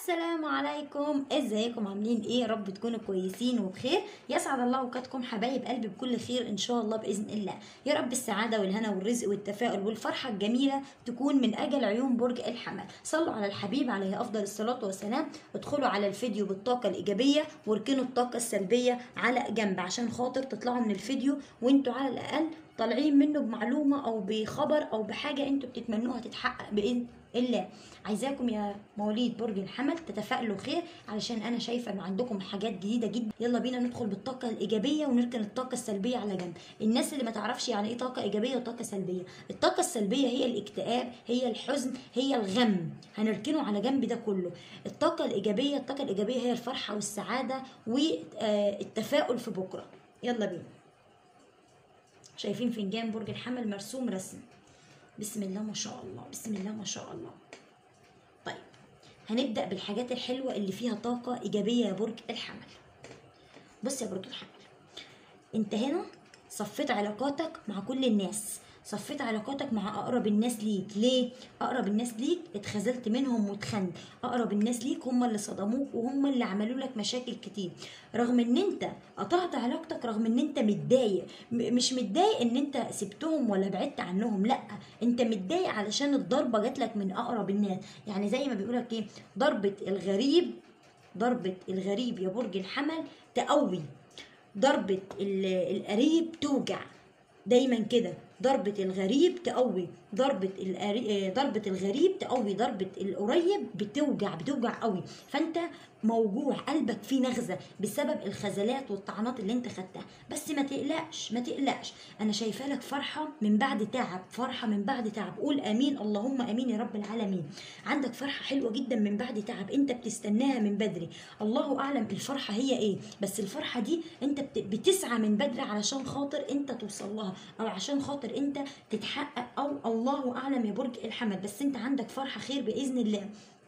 السلام عليكم ازيكم عاملين ايه يا رب تكونوا كويسين وبخير يسعد الله اوقاتكم حبايب قلبي بكل خير ان شاء الله باذن الله يا رب السعاده والهنا والرزق والتفاؤل والفرحه الجميله تكون من اجل عيون برج الحمل صلوا على الحبيب عليه افضل الصلاه والسلام ادخلوا على الفيديو بالطاقه الايجابيه واركنوا الطاقه السلبيه على جنب عشان خاطر تطلعوا من الفيديو وانتوا على الاقل طالعين منه بمعلومه او بخبر او بحاجه انتوا بتتمنوها تتحقق باذن الله عايزاكم يا مواليد برج الحمل تتفائلوا خير علشان انا شايفه ان عندكم حاجات جديده جدا يلا بينا ندخل بالطاقه الايجابيه ونركن الطاقه السلبيه على جنب الناس اللي ما تعرفش يعني ايه طاقه ايجابيه وطاقه سلبيه الطاقه السلبيه هي الاكتئاب هي الحزن هي الغم هنركنه على جنب ده كله الطاقه الايجابيه الطاقه الايجابيه هي الفرحه والسعاده والتفاؤل في بكره يلا بينا شايفين فنجان برج الحمل مرسوم رسم بسم الله ما شاء الله بسم الله ما شاء الله طيب هنبدأ بالحاجات الحلوة اللي فيها طاقة إيجابية يا برج الحمل بص يا برج الحمل انت هنا صفيت علاقاتك مع كل الناس صفيت علاقاتك مع اقرب الناس ليك ليه اقرب الناس ليك اتخذلت منهم واتخنت اقرب الناس ليك هم اللي صدموك وهم اللي عملوا لك مشاكل كتير رغم ان انت قطعت علاقتك رغم ان انت متضايق م- مش متضايق ان انت سبتهم ولا بعدت عنهم لا انت متضايق علشان الضربه جات لك من اقرب الناس يعني زي ما بيقولك ايه ضربه الغريب ضربه الغريب يا برج الحمل تقوي ضربه ال- القريب توجع دايما كده ضربة الغريب تقوي ضربة القري... آه، ضربة الغريب تقوي ضربة القريب بتوجع بتوجع قوي فانت موجوع قلبك فيه نغزة بسبب الخذلات والطعنات اللي انت خدتها بس ما تقلقش ما تقلقش انا شايفه لك فرحة من بعد تعب فرحة من بعد تعب قول امين اللهم امين يا رب العالمين عندك فرحة حلوة جدا من بعد تعب انت بتستناها من بدري الله اعلم الفرحة هي ايه بس الفرحة دي انت بت- بتسعى من بدري علشان خاطر انت توصل لها او عشان خاطر انت تتحقق او الله اعلم يا برج الحمل بس انت عندك فرحة خير باذن الله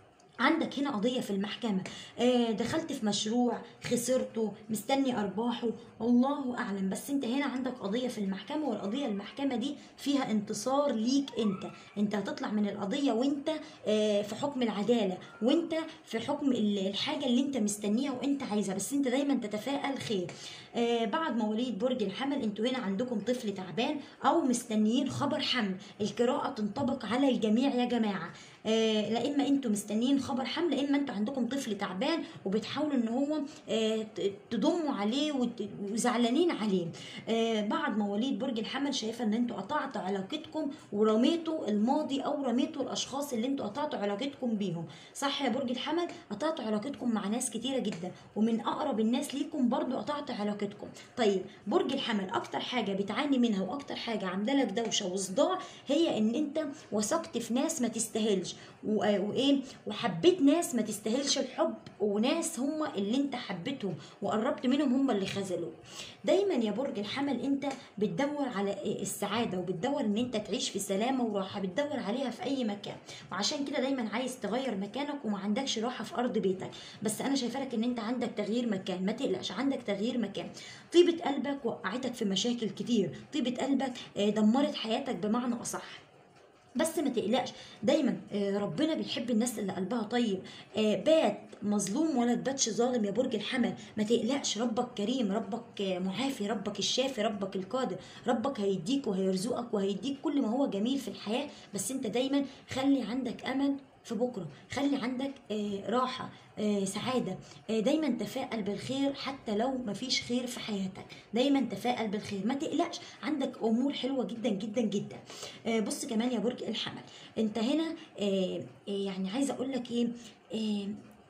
عندك هنا قضية في المحكمة آه دخلت في مشروع خسرته مستني أرباحه الله أعلم بس أنت هنا عندك قضية في المحكمة والقضية المحكمة دي فيها انتصار ليك أنت أنت هتطلع من القضية وأنت آه في حكم العدالة وأنت في حكم ال- الحاجة اللي أنت مستنيها وأنت عايزها بس أنت دايما تتفائل خير آه بعد مواليد برج الحمل أنتوا هنا عندكم طفل تعبان أو مستنيين خبر حمل القراءة تنطبق على الجميع يا جماعة آه، لا اما انتوا مستنيين خبر حمل لا اما انتوا عندكم طفل تعبان وبتحاولوا ان هو آه، ت- تضموا عليه وت- وزعلانين عليه آه، بعد مواليد برج الحمل شايفه ان انتوا قطعتوا علاقتكم ورميتوا الماضي او رميتوا الاشخاص اللي انتوا قطعتوا علاقتكم بيهم صح يا برج الحمل قطعتوا علاقتكم مع ناس كتيره جدا ومن اقرب الناس ليكم برضو قطعتوا علاقتكم طيب برج الحمل اكتر حاجه بتعاني منها واكتر حاجه عامله لك دوشه وصداع هي ان انت وثقت في ناس ما تستاهلش و- وايه وحبيت ناس ما تستاهلش الحب وناس هم اللي انت حبيتهم وقربت منهم هم اللي خذلوك دايما يا برج الحمل انت بتدور على السعاده وبتدور ان انت تعيش في سلامه وراحه بتدور عليها في اي مكان وعشان كده دايما عايز تغير مكانك وما عندكش راحه في ارض بيتك بس انا شايفه لك ان انت عندك تغيير مكان ما تقلقش عندك تغيير مكان طيبه قلبك وقعتك في مشاكل كتير طيبه قلبك آه، دمرت حياتك بمعنى اصح بس ما تقلقش دايما آه، ربنا بيحب الناس اللي قلبها طيب آه، بات مظلوم ولا تباتش ظالم يا برج الحمل ما تقلقش ربك كريم ربك آه، معافي ربك الشافي ربك القادر ربك هيديك وهيرزقك وهيديك كل ما هو جميل في الحياة بس انت دايما خلي عندك امل في بكره خلي عندك آه، راحه آه، سعاده آه، دايما تفائل بالخير حتى لو مفيش خير في حياتك دايما تفائل بالخير ما تقلقش عندك امور حلوه جدا جدا جدا آه، بص كمان يا برج الحمل انت هنا آه، آه، يعني عايزه اقول لك ايه آه،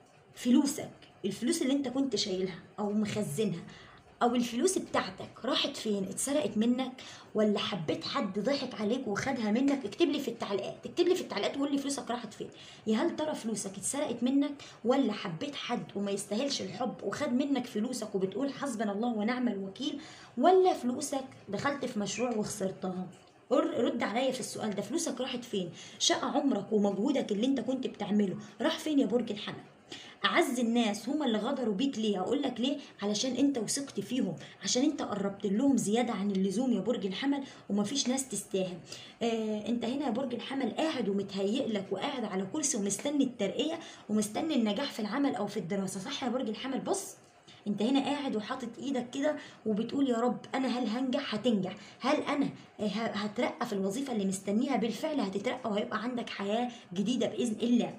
فلوسك الفلوس اللي انت كنت شايلها او مخزنها او الفلوس بتاعتك راحت فين اتسرقت منك ولا حبيت حد ضحك عليك وخدها منك اكتب لي في التعليقات اكتب لي في التعليقات وقول لي فلوسك راحت فين يا هل ترى فلوسك اتسرقت منك ولا حبيت حد وما يستاهلش الحب وخد منك فلوسك وبتقول حسبنا الله ونعم الوكيل ولا فلوسك دخلت في مشروع وخسرتها قر- رد عليا في السؤال ده فلوسك راحت فين شقى عمرك ومجهودك اللي انت كنت بتعمله راح فين يا برج الحمل اعز الناس هم اللي غدروا بيك ليه اقول لك ليه علشان انت وثقت فيهم عشان انت قربت لهم زياده عن اللزوم يا برج الحمل ومفيش ناس تستاهل آه انت هنا يا برج الحمل قاعد ومتهيئ لك وقاعد على كرسي ومستني الترقيه ومستني النجاح في العمل او في الدراسه صح يا برج الحمل بص انت هنا قاعد وحاطط ايدك كده وبتقول يا رب انا هل هنجح هتنجح هل انا ه- هترقى في الوظيفه اللي مستنيها بالفعل هتترقى وهيبقى عندك حياه جديده باذن الله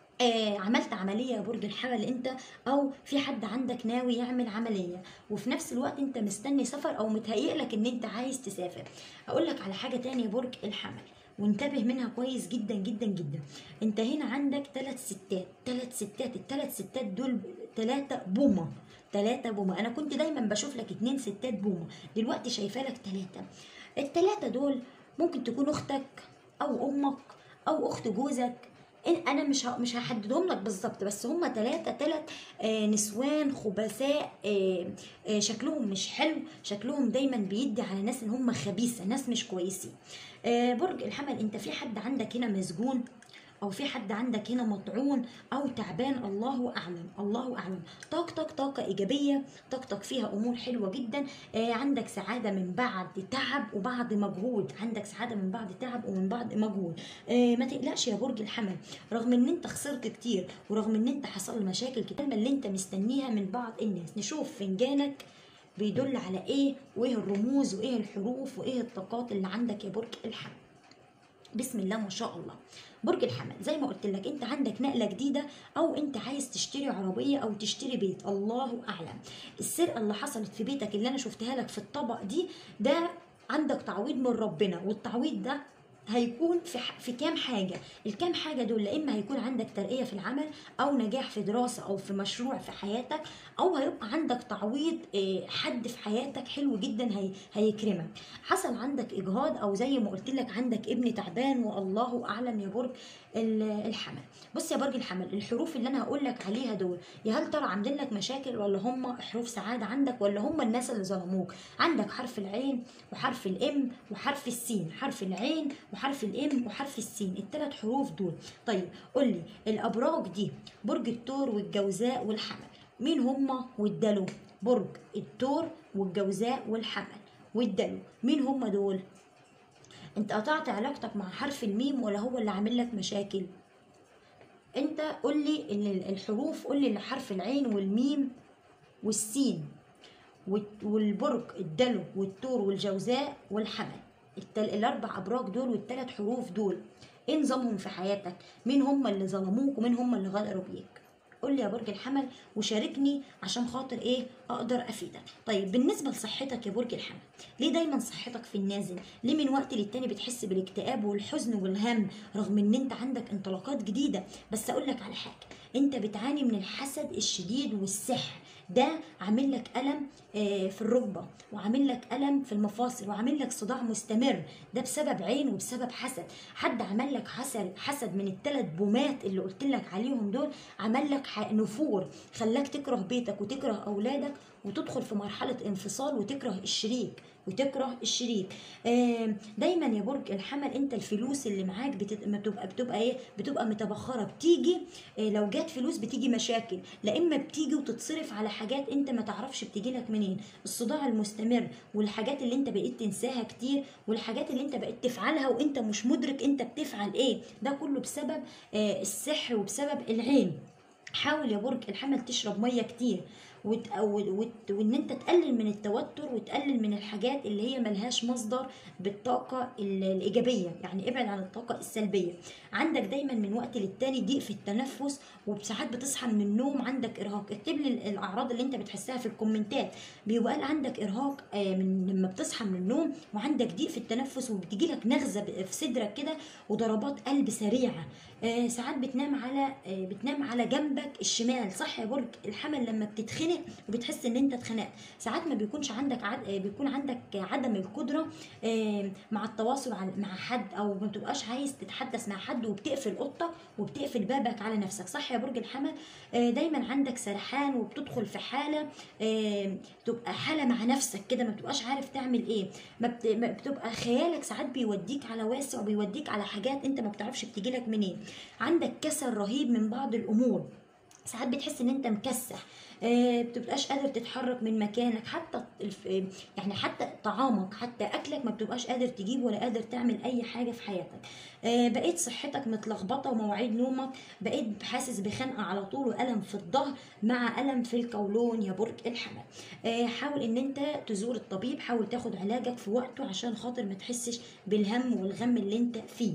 آه عملت عملية يا برج الحمل انت او في حد عندك ناوي يعمل عملية وفي نفس الوقت انت مستني سفر او متهيئ لك ان انت عايز تسافر اقول لك على حاجة تانية يا برج الحمل وانتبه منها كويس جدا جدا جدا انت هنا عندك ثلاث ستات ثلاث ستات الثلاث ستات دول ثلاثة بومة ثلاثة بومة انا كنت دايما بشوف لك اتنين ستات بومة دلوقتي شايفة لك ثلاثة الثلاثة دول ممكن تكون اختك او امك او اخت جوزك إن- انا مش ه- مش هحددهم لك بالظبط بس هم ثلاثه ثلاث آه نسوان خبثاء آه آه شكلهم مش حلو شكلهم دايما بيدي على ناس ان هم خبيثه ناس مش كويسين آه برج الحمل انت في حد عندك هنا مسجون او في حد عندك هنا مطعون او تعبان الله اعلم الله اعلم طاقتك طاقه ايجابيه طاقتك فيها امور حلوه جدا آه عندك سعاده من بعد تعب وبعد مجهود عندك سعاده من بعد تعب ومن بعد مجهود آه ما تقلقش يا برج الحمل رغم ان انت خسرت كتير ورغم ان انت حصل مشاكل كتير اللي انت مستنيها من بعض الناس نشوف فنجانك بيدل على ايه وايه الرموز وايه الحروف وايه الطاقات اللي عندك يا برج الحمل بسم الله ما شاء الله برج الحمل زي ما قلت لك انت عندك نقله جديده او انت عايز تشتري عربيه او تشتري بيت الله اعلم السرقه اللي حصلت في بيتك اللي انا شفتها لك في الطبق دي ده عندك تعويض من ربنا والتعويض ده هيكون في ح... في كام حاجه الكام حاجه دول لا اما هيكون عندك ترقيه في العمل او نجاح في دراسه او في مشروع في حياتك او هيبقى عندك تعويض آه، حد في حياتك حلو جدا هي... هيكرمك حصل عندك اجهاض او زي ما قلت لك عندك ابن تعبان والله اعلم يا برج ال- الحمل بص يا برج الحمل الحروف اللي انا هقول لك عليها دول يا هل ترى عاملين لك مشاكل ولا هم حروف سعاده عندك ولا هم الناس اللي ظلموك عندك حرف العين وحرف الام وحرف السين حرف العين وحرف الام وحرف السين الثلاث حروف دول طيب قول لي الابراج دي برج الثور والجوزاء والحمل مين هم والدلو برج الثور والجوزاء والحمل والدلو مين هم دول انت قطعت علاقتك مع حرف الميم ولا هو اللي عامل لك مشاكل انت قول لي ان الحروف قول لي حرف العين والميم والسين والت- والبرج الدلو والتور والجوزاء والحمل التل... الاربع ابراج دول والثلاث حروف دول ايه نظامهم في حياتك مين هم اللي ظلموك ومين هم اللي غدروا بيك قول لي يا برج الحمل وشاركني عشان خاطر ايه اقدر افيدك طيب بالنسبه لصحتك يا برج الحمل ليه دايما صحتك في النازل ليه من وقت للتاني بتحس بالاكتئاب والحزن والهم رغم ان انت عندك انطلاقات جديده بس اقول لك على حاجه انت بتعاني من الحسد الشديد والسحر ده عامل لك الم آه، في الركبه وعامل لك الم في المفاصل وعامل لك صداع مستمر ده بسبب عين وبسبب حسد حد عمل لك حسد حسد من الثلاث بومات اللي قلت لك عليهم دول عمل لك ح- نفور خلاك تكره بيتك وتكره اولادك وتدخل في مرحله انفصال وتكره الشريك وتكره الشريك آم، دايما يا برج الحمل انت الفلوس اللي معاك بتت... ما بتبقى بتبقى ايه بتبقى متبخره بتيجي آه، لو جات فلوس بتيجي مشاكل لا اما بتيجي وتتصرف على حاجات انت ما تعرفش بتيجي لك منين الصداع المستمر والحاجات اللي انت بقيت تنساها كتير والحاجات اللي انت بقيت تفعلها وانت مش مدرك انت بتفعل ايه ده كله بسبب آه، السحر وبسبب العين حاول يا برج الحمل تشرب ميه كتير وت... وت... وت... وان انت تقلل من التوتر وتقلل من الحاجات اللي هي ملهاش مصدر بالطاقه ال- الايجابيه يعني ابعد عن الطاقه السلبيه عندك دايما من وقت للتاني ضيق في التنفس وساعات بتصحى من النوم عندك ارهاق اكتب لي ال- الاعراض اللي انت بتحسها في الكومنتات بيبقى قال عندك ارهاق آه، من لما بتصحى من النوم وعندك ضيق في التنفس وبتجي لك نغزه ب- في صدرك كده وضربات قلب سريعه آه، ساعات بتنام على آه، بتنام على جنبك الشمال صح يا برج الحمل لما بتتخنق وبتحس ان انت اتخنقت ساعات ما بيكونش عندك عد... آه، بيكون عندك عدم القدره آه، مع التواصل عن- مع حد او ما بتبقاش عايز تتحدث مع حد وبتقفل اوضتك وبتقفل بابك على نفسك صح يا برج الحمل آه، دايما عندك سرحان وبتدخل في حاله آه، تبقى حاله مع نفسك كده ما بتبقاش عارف تعمل ايه ما بت- ما بتبقى خيالك ساعات بيوديك على واسع وبيوديك على حاجات انت ما بتعرفش بتجيلك منين عندك كسل رهيب من بعض الامور ساعات بتحس ان انت مكسح آه، بتبقاش قادر تتحرك من مكانك حتى الف- آه، يعني حتى طعامك حتى اكلك ما بتبقاش قادر تجيب ولا قادر تعمل اي حاجه في حياتك آه، بقيت صحتك متلخبطه ومواعيد نومك بقيت حاسس بخنقه على طول والم في الظهر مع الم في القولون يا برج الحمل آه، حاول ان انت تزور الطبيب حاول تاخد علاجك في وقته عشان خاطر ما تحسش بالهم والغم اللي انت فيه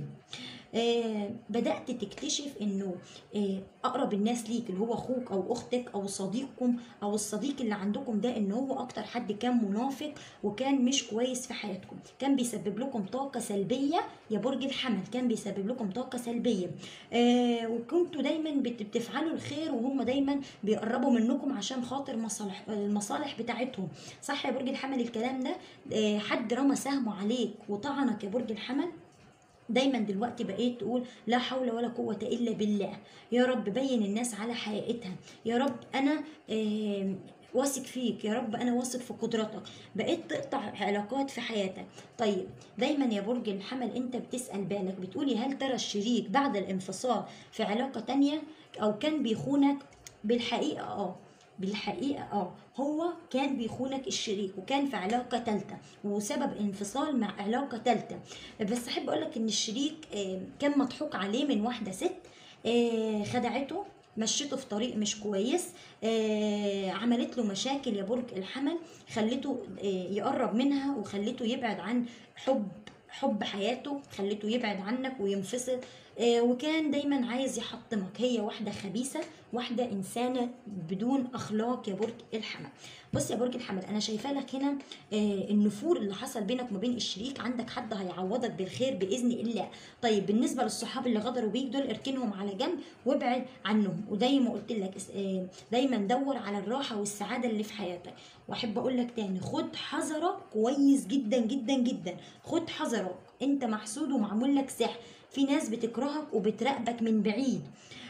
آه بدأت تكتشف انه آه اقرب الناس ليك اللي هو اخوك او اختك او صديقكم او الصديق اللي عندكم ده ان هو اكتر حد كان منافق وكان مش كويس في حياتكم كان بيسبب لكم طاقة سلبية يا برج الحمل كان بيسبب لكم طاقة سلبية آه وكنتوا دايما بت- بتفعلوا الخير وهم دايما بيقربوا منكم عشان خاطر مصالح المصالح بتاعتهم صح يا برج الحمل الكلام ده آه حد رمى سهمه عليك وطعنك يا برج الحمل دايما دلوقتي بقيت تقول لا حول ولا قوة إلا بالله يا رب بين الناس على حقيقتها يا رب أنا آه، واثق فيك يا رب أنا واثق في قدرتك بقيت تقطع علاقات في حياتك طيب دايما يا برج الحمل أنت بتسأل بالك بتقولي هل ترى الشريك بعد الانفصال في علاقة تانية أو كان بيخونك بالحقيقة اه بالحقيقة اه هو كان بيخونك الشريك وكان في علاقة تالتة وسبب انفصال مع علاقة تالتة بس احب اقولك ان الشريك آه، كان مضحوك عليه من واحدة ست آه، خدعته مشيته في طريق مش كويس آه، عملت له مشاكل يا برج الحمل خلته آه، يقرب منها وخلته يبعد عن حب حب حياته خلته يبعد عنك وينفصل آه، وكان دايما عايز يحطمك هي واحدة خبيثة واحدة إنسانة بدون أخلاق يا برج الحمل بص يا برج الحمل أنا شايفة لك هنا آه، النفور اللي حصل بينك وبين الشريك عندك حد هيعوضك بالخير بإذن الله طيب بالنسبة للصحاب اللي غدروا بيك دول اركنهم على جنب وابعد عنهم وزي ما قلت لك اس- آه، دايما دور على الراحة والسعادة اللي في حياتك واحب اقول لك تاني خد حذرك كويس جدا جدا جدا خد حذرك انت محسود ومعمول لك سحر في ناس بتكرهك وبتراقبك من بعيد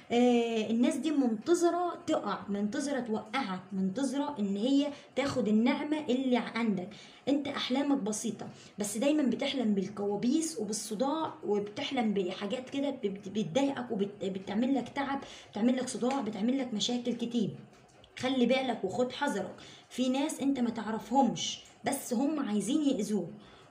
آه الناس دي منتظرة تقع منتظرة توقعك منتظرة ان هي تاخد النعمة اللي عندك انت احلامك بسيطة بس دايما بتحلم بالكوابيس وبالصداع وبتحلم بحاجات كده بت- بتضايقك وبتعمل لك تعب بتعمل لك صداع بتعمل لك مشاكل كتير خلي بالك وخد حذرك في ناس انت ما تعرفهمش بس هم عايزين يأذوك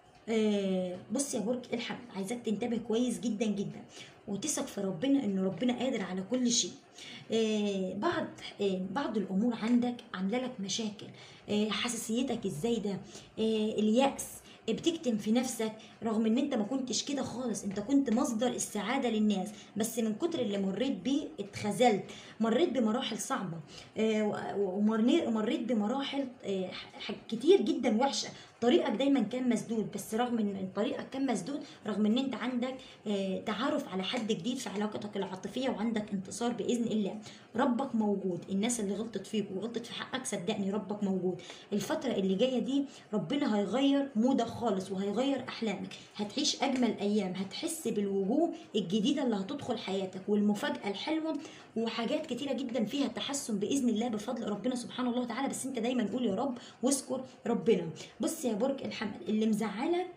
آه، بص يا برج الحمل عايزاك تنتبه كويس جدا جدا وتثق في ربنا ان ربنا قادر على كل شيء آه، بعض آه، بعض الامور عندك عامله لك مشاكل آه، حساسيتك الزايده آه، اليأس بتكتم في نفسك رغم ان انت ما كنتش كده خالص انت كنت مصدر السعادة للناس بس من كتر اللي مريت بيه اتخذلت مريت بمراحل صعبة آه، و- ومرني- ومريت بمراحل آه، ح- كتير جدا وحشة طريقك دايما كان مسدود بس رغم ان طريقك كان مسدود رغم ان انت عندك آه، تعرف على حد جديد في علاقتك العاطفية وعندك انتصار بإذن الله ربك موجود الناس اللي غلطت فيك وغلطت في حقك صدقني ربك موجود الفترة اللي جاية دي ربنا هيغير مودك خالص وهيغير أحلامك هتعيش أجمل أيام هتحس بالوجوه الجديدة اللي هتدخل حياتك والمفاجأة الحلوة وحاجات كتيرة جدا فيها تحسن بإذن الله بفضل ربنا سبحانه الله وتعالى بس أنت دايما قول يا رب واذكر ربنا بص يا برج الحمل اللي مزعلك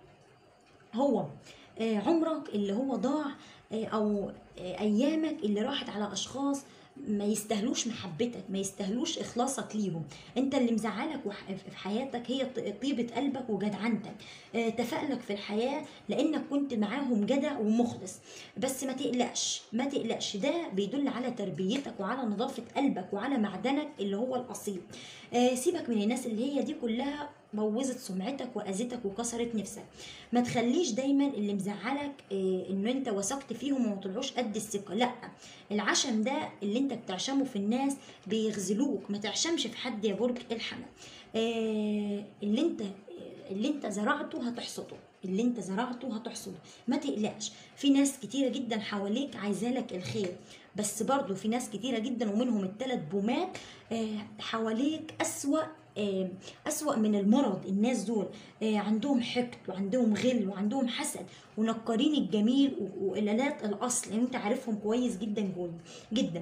هو آه، عمرك اللي هو ضاع آه، او آه، ايامك اللي راحت على اشخاص ما يستاهلوش محبتك ما يستاهلوش اخلاصك ليهم انت اللي مزعلك وح- في حياتك هي ط- طيبة قلبك وجدعنتك آه، تفائلك في الحياة لانك كنت معاهم جدع ومخلص بس ما تقلقش ما تقلقش ده بيدل على تربيتك وعلى نظافة قلبك وعلى معدنك اللي هو الاصيل آه، سيبك من الناس اللي هي دي كلها بوظت سمعتك واذتك وكسرت نفسك ما تخليش دايما اللي مزعلك إيه ان انت وثقت فيهم وما طلعوش قد الثقه لا العشم ده اللي انت بتعشمه في الناس بيغزلوك ما تعشمش في حد يا برج الحمل إيه اللي انت اللي انت زرعته هتحصده اللي انت زرعته هتحصده ما تقلقش في ناس كتيرة جدا حواليك عايزالك الخير بس برضو في ناس كتيرة جدا ومنهم التلات بومات آه، حواليك أسوأ آه، أسوأ من المرض الناس دول آه، عندهم حقد وعندهم غل وعندهم حسد ونكرين الجميل و- وقلالات الأصل يعني أنت عارفهم كويس جدا جول جدا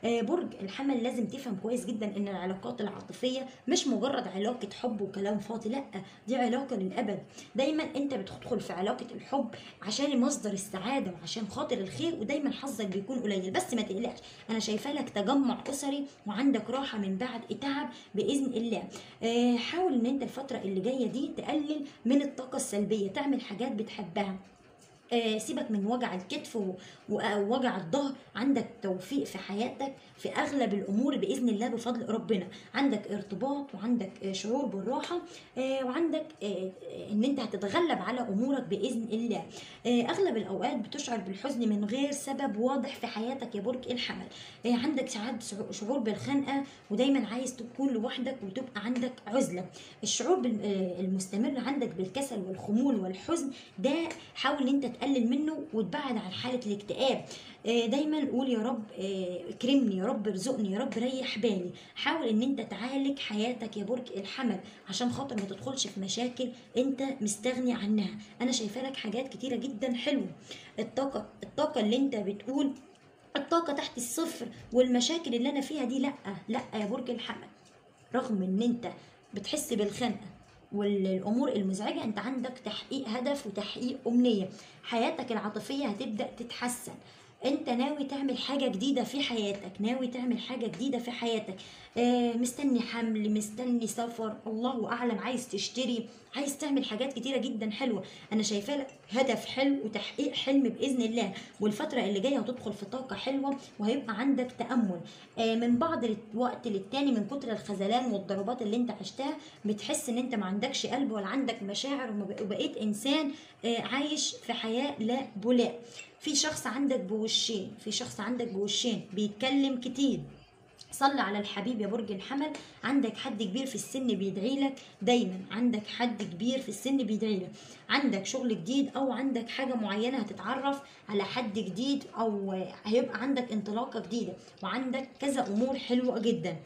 آه، برج الحمل لازم تفهم كويس جدا ان العلاقات العاطفيه مش مجرد علاقه حب وكلام فاضي لا دي علاقه للابد دايما انت بتدخل في علاقه الحب عشان مصدر السعاده وعشان خاطر الخير ودايما حظك بيكون قليل بس ما تقلقش انا شايفه لك تجمع اسري وعندك راحه من بعد تعب باذن الله آه، حاول ان انت الفتره اللي جايه دي تقلل من الطاقه السلبيه تعمل حاجات بتحبها آه، سيبك من وجع الكتف و- ووجع الظهر عندك توفيق في حياتك في اغلب الامور باذن الله بفضل ربنا عندك ارتباط وعندك آه، شعور بالراحه آه، وعندك آه، آه، ان انت هتتغلب على امورك باذن الله آه، اغلب الاوقات بتشعر بالحزن من غير سبب واضح في حياتك يا برج الحمل آه، عندك ساعات شعو- شعور بالخنقه ودايما عايز تكون لوحدك وتبقى عندك عزله الشعور بال- آه، المستمر عندك بالكسل والخمول والحزن ده حاول ان انت تقلل منه وتبعد عن حاله الاكتئاب آه، دايما قول يا رب آه، اكرمني يا رب ارزقني يا رب ريح بالي حاول ان انت تعالج حياتك يا برج الحمل عشان خاطر ما تدخلش في مشاكل انت مستغني عنها انا شايفه لك حاجات كتيره جدا حلوه الطاقه الطاقه اللي انت بتقول الطاقه تحت الصفر والمشاكل اللي انا فيها دي لا لا يا برج الحمل رغم ان انت بتحس بالخنقه والامور المزعجه انت عندك تحقيق هدف وتحقيق امنيه حياتك العاطفيه هتبدا تتحسن انت ناوي تعمل حاجه جديده في حياتك ناوي تعمل حاجه جديده في حياتك آه مستني حمل مستني سفر الله اعلم عايز تشتري عايز تعمل حاجات كتيره جدا حلوه انا شايفه لك هدف حلو وتحقيق حلم باذن الله والفتره اللي جايه هتدخل في طاقه حلوه وهيبقى عندك تامل آه من بعض الوقت للتاني من كتر الخذلان والضربات اللي انت عشتها بتحس ان انت ما عندكش قلب ولا عندك مشاعر وما- وبقيت انسان آه عايش في حياه لا بلاء في شخص عندك بوشين في شخص عندك بوشين بيتكلم كتير صلي على الحبيب يا برج الحمل عندك حد كبير في السن بيدعي لك دايما عندك حد كبير في السن بيدعي لك عندك شغل جديد او عندك حاجه معينه هتتعرف على حد جديد او هيبقى عندك انطلاقه جديده وعندك كذا امور حلوه جدا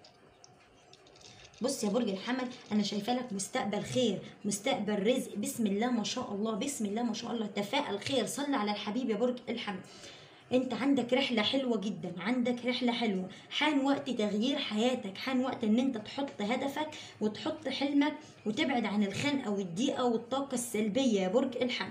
بص يا برج الحمل انا شايفه لك مستقبل خير مستقبل رزق بسم الله ما شاء الله بسم الله ما شاء الله تفائل خير صلي على الحبيب يا برج الحمل انت عندك رحلة حلوة جدا عندك رحلة حلوة حان وقت تغيير حياتك حان وقت ان انت تحط هدفك وتحط حلمك وتبعد عن الخنقة والضيقة والطاقة السلبية يا برج الحمل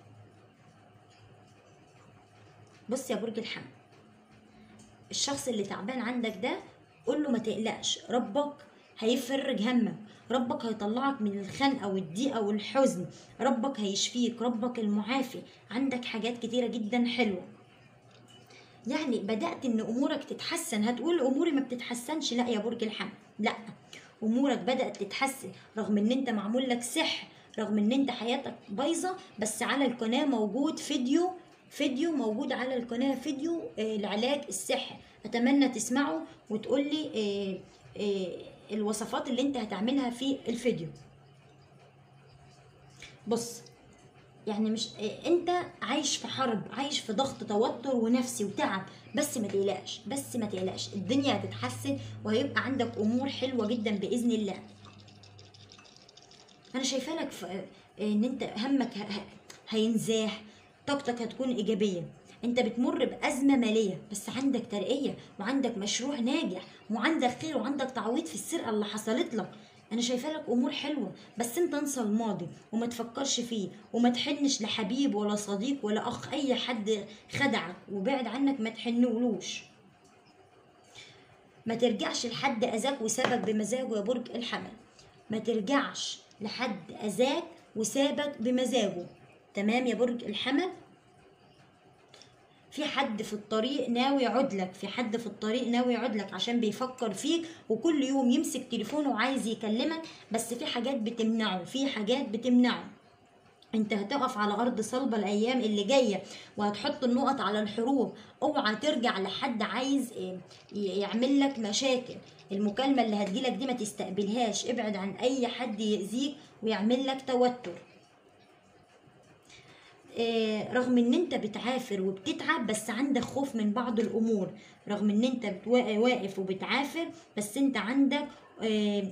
بص يا برج الحمل الشخص اللي تعبان عندك ده قول له ما تقلقش ربك هيفرج همك ربك هيطلعك من الخنقه والضيقه والحزن ربك هيشفيك ربك المعافي عندك حاجات كتيره جدا حلوه يعني بدات ان امورك تتحسن هتقول اموري ما بتتحسنش لا يا برج الحمل لا امورك بدات تتحسن رغم ان انت معمول لك سحر رغم ان انت حياتك بايظه بس على القناه موجود فيديو فيديو موجود على القناه فيديو آه لعلاج السحر اتمنى تسمعه وتقول لي آه آه الوصفات اللي انت هتعملها في الفيديو بص يعني مش إيه، انت عايش في حرب عايش في ضغط توتر ونفسي وتعب بس ما تقلقش بس ما تقلقش الدنيا هتتحسن وهيبقى عندك امور حلوه جدا باذن الله انا شايفه لك في ان انت همك ه- ه- هينزاح طاقتك هتكون ايجابيه انت بتمر بازمه ماليه بس عندك ترقيه وعندك مشروع ناجح وعندك خير وعندك تعويض في السرقه اللي حصلت لك انا شايفه لك امور حلوه بس انت انسى الماضي وما تفكرش فيه وما تحنش لحبيب ولا صديق ولا اخ اي حد خدعك وبعد عنك ما تحنولوش ما ترجعش لحد اذاك وسابك بمزاجه يا برج الحمل ما ترجعش لحد اذاك وسابك بمزاجه تمام يا برج الحمل في حد في الطريق ناوي يعود لك في حد في الطريق ناوي يعود لك عشان بيفكر فيك وكل يوم يمسك تليفونه وعايز يكلمك بس في حاجات بتمنعه في حاجات بتمنعه انت هتقف على ارض صلبه الايام اللي جايه وهتحط النقط على الحروف اوعى ترجع لحد عايز اه، ي- يعمل لك مشاكل المكالمه اللي هتجيلك دي ما تستقبلهاش ابعد عن اي حد يأذيك ويعمل لك توتر آه، رغم ان انت بتعافر وبتتعب بس عندك خوف من بعض الامور رغم ان انت بتوا- واقف وبتعافر بس انت عندك آه،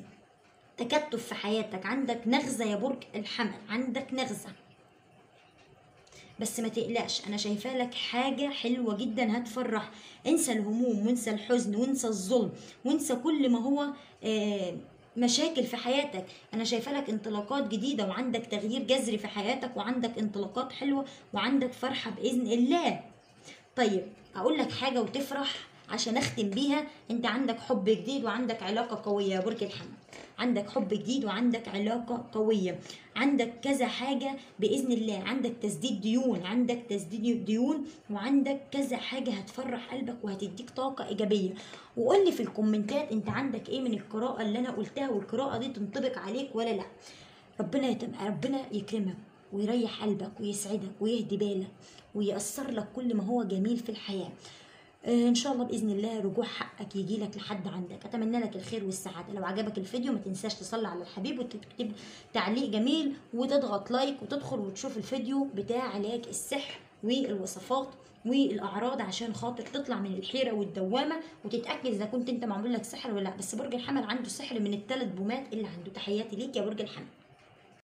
تكتف في حياتك عندك نغزة يا برج الحمل عندك نغزة بس ما تقلقش انا شايفه لك حاجه حلوه جدا هتفرح انسى الهموم وانسى الحزن وانسى الظلم وانسى كل ما هو آه مشاكل في حياتك انا شايفه لك انطلاقات جديده وعندك تغيير جذري في حياتك وعندك انطلاقات حلوه وعندك فرحه باذن الله طيب اقول لك حاجه وتفرح عشان اختم بيها انت عندك حب جديد وعندك علاقه قويه يا برج الحمل عندك حب جديد وعندك علاقه قويه عندك كذا حاجه باذن الله عندك تسديد ديون عندك تسديد ديون وعندك كذا حاجه هتفرح قلبك وهتديك طاقه ايجابيه وقول لي في الكومنتات انت عندك ايه من القراءه اللي انا قلتها والقراءه دي تنطبق عليك ولا لا ربنا يتم ربنا يكرمك ويريح قلبك ويسعدك ويهدي بالك وييسر لك كل ما هو جميل في الحياه آه، ان شاء الله باذن الله رجوع حقك يجي لك لحد عندك اتمنى لك الخير والسعاده لو عجبك الفيديو ما تنساش تصلي على الحبيب وتكتب تعليق جميل وتضغط لايك وتدخل وتشوف الفيديو بتاع علاج السحر والوصفات والاعراض عشان خاطر تطلع من الحيره والدوامه وتتاكد اذا كنت انت معمول لك سحر ولا لا بس برج الحمل عنده سحر من الثلاث بومات اللي عنده تحياتي ليك يا برج الحمل